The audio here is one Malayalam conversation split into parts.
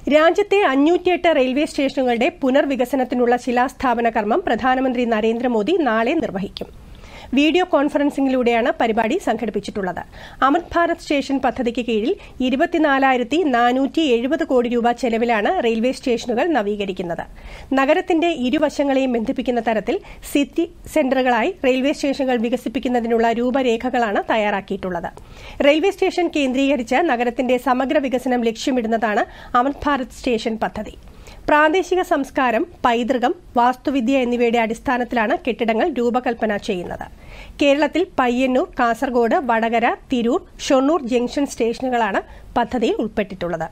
രാജ്യത്തെ അഞ്ഞൂറ്റിയെട്ട് റെയിൽവേ സ്റ്റേഷനുകളുടെ പുനർവികസനത്തിനുള്ള ശിലാസ്ഥാപന കർമ്മം പ്രധാനമന്ത്രി നരേന്ദ്രമോദി നാളെ നിർവഹിക്കും വീഡിയോ കോൺഫറൻസിംഗിലൂടെയാണ് പരിപാടി സംഘടിപ്പിച്ചിട്ടുള്ളത് അമൃത് ഭാരത് സ്റ്റേഷൻ പദ്ധതിക്ക് കീഴിൽ ഇരുപത്തിനാലായിരത്തി നാനൂറ്റി എഴുപത് കോടി രൂപ ചെലവിലാണ് റെയിൽവേ സ്റ്റേഷനുകൾ നവീകരിക്കുന്നത് നഗരത്തിന്റെ ഇരുവശങ്ങളെയും ബന്ധിപ്പിക്കുന്ന തരത്തിൽ സിറ്റി സെന്ററുകളായി റെയിൽവേ സ്റ്റേഷനുകൾ വികസിപ്പിക്കുന്നതിനുള്ള രൂപരേഖകളാണ് തയ്യാറാക്കിയിട്ടുള്ളത് റെയിൽവേ സ്റ്റേഷൻ കേന്ദ്രീകരിച്ച് നഗരത്തിന്റെ സമഗ്ര വികസനം ലക്ഷ്യമിടുന്നതാണ് അമൃത് ഭാരത് സ്റ്റേഷൻ പദ്ധതി പ്രാദേശിക സംസ്കാരം പൈതൃകം വാസ്തുവിദ്യ എന്നിവയുടെ അടിസ്ഥാനത്തിലാണ് കെട്ടിടങ്ങൾ രൂപകൽപ്പന ചെയ്യുന്നത് കേരളത്തിൽ പയ്യന്നൂർ കാസർഗോഡ് വടകര തിരൂർ ഷൊർണൂർ ജംഗ്ഷൻ സ്റ്റേഷനുകളാണ് പദ്ധതിയിൽ ഉൾപ്പെട്ടിട്ടുള്ളത്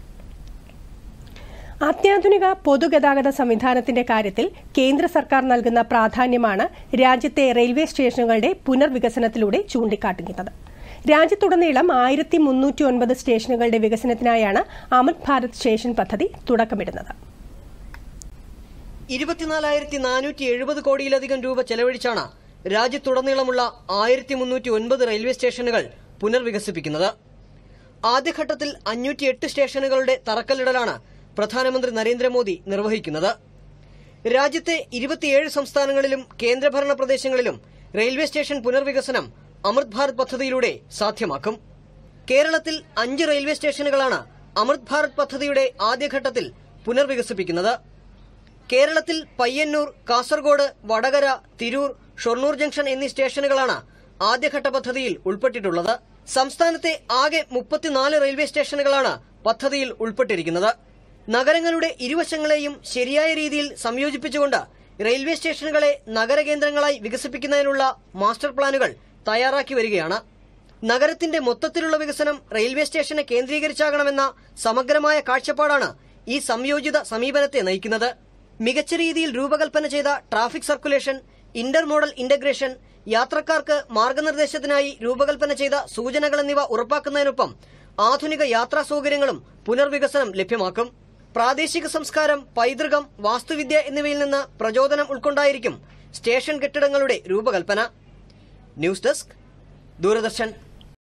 അത്യാധുനിക പൊതുഗതാഗത സംവിധാനത്തിന്റെ കാര്യത്തിൽ കേന്ദ്ര സർക്കാർ നൽകുന്ന പ്രാധാന്യമാണ് രാജ്യത്തെ റെയിൽവേ സ്റ്റേഷനുകളുടെ പുനർവികസനത്തിലൂടെ ചൂണ്ടിക്കാട്ടുന്നത് രാജ്യത്തുടനീളം ആയിരത്തി മുന്നൂറ്റി ഒൻപത് സ്റ്റേഷനുകളുടെ വികസനത്തിനായാണ് അമൃത് ഭാരത് സ്റ്റേഷൻ പദ്ധതി തുടക്കമിടുന്നത് ഇരുപത്തിനാലായിരത്തി നാനൂറ്റി എഴുപത് കോടിയിലധികം രൂപ ചെലവഴിച്ചാണ് രാജ്യത്തുടനീളമുള്ള ആയിരത്തി മുന്നൂറ്റി ഒൻപത് റെയിൽവേ സ്റ്റേഷനുകൾ പുനർവികസിപ്പിക്കുന്നത് ആദ്യഘട്ടത്തിൽ അഞ്ഞൂറ്റി എട്ട് സ്റ്റേഷനുകളുടെ തറക്കല്ലിടലാണ് പ്രധാനമന്ത്രി നരേന്ദ്രമോദി നിർവഹിക്കുന്നത് രാജ്യത്തെ ഇരുപത്തിയേഴ് സംസ്ഥാനങ്ങളിലും കേന്ദ്രഭരണ പ്രദേശങ്ങളിലും റെയിൽവേ സ്റ്റേഷൻ പുനർവികസനം അമൃത് ഭാരത് പദ്ധതിയിലൂടെ സാധ്യമാക്കും കേരളത്തിൽ അഞ്ച് റെയിൽവേ സ്റ്റേഷനുകളാണ് അമൃത് ഭാരത് പദ്ധതിയുടെ ആദ്യഘട്ടത്തിൽ പുനർവികസിപ്പിക്കുന്നത് കേരളത്തിൽ പയ്യന്നൂർ കാസർഗോഡ് വടകര തിരൂർ ഷൊർണൂർ ജംഗ്ഷൻ എന്നീ സ്റ്റേഷനുകളാണ് ആദ്യഘട്ട പദ്ധതിയിൽ ഉൾപ്പെട്ടിട്ടുള്ളത് സംസ്ഥാനത്തെ ആകെ മുപ്പത്തിനാല് റെയിൽവേ സ്റ്റേഷനുകളാണ് പദ്ധതിയിൽ ഉൾപ്പെട്ടിരിക്കുന്നത് നഗരങ്ങളുടെ ഇരുവശങ്ങളെയും ശരിയായ രീതിയിൽ സംയോജിപ്പിച്ചുകൊണ്ട് റെയിൽവേ സ്റ്റേഷനുകളെ നഗരകേന്ദ്രങ്ങളായി വികസിപ്പിക്കുന്നതിനുള്ള മാസ്റ്റർ പ്ലാനുകൾ തയ്യാറാക്കി വരികയാണ് നഗരത്തിന്റെ മൊത്തത്തിലുള്ള വികസനം റെയിൽവേ സ്റ്റേഷനെ കേന്ദ്രീകരിച്ചാകണമെന്ന സമഗ്രമായ കാഴ്ചപ്പാടാണ് ഈ സംയോജിത സമീപനത്തെ നയിക്കുന്നത് മികച്ച രീതിയിൽ രൂപകൽപ്പന ചെയ്ത traffic circulation inter modal integration യാത്രക്കാർക്ക് മാർഗനിർദ്ദേശത്തിനായി രൂപകൽപ്പന ചെയ്ത സൂചനകൾ എന്നിവ ഉറപ്പാക്കുന്നതിനൊപ്പം ആധുനിക യാത്രാ സൗകര്യങ്ങളും പുനർവികസനം ലഭ്യമാക്കും പ്രാദേശിക സംസ്കാരം പൈതൃകം വാസ്തുവിദ്യ എന്നിവയിൽ നിന്ന് പ്രചോദനം ഉൾക്കൊണ്ടായിരിക്കും സ്റ്റേഷൻ കെട്ടിടങ്ങളുടെ രൂപകൽപ്പന ന്യൂസ് ഡെസ്ക് ദൂരദർശൻ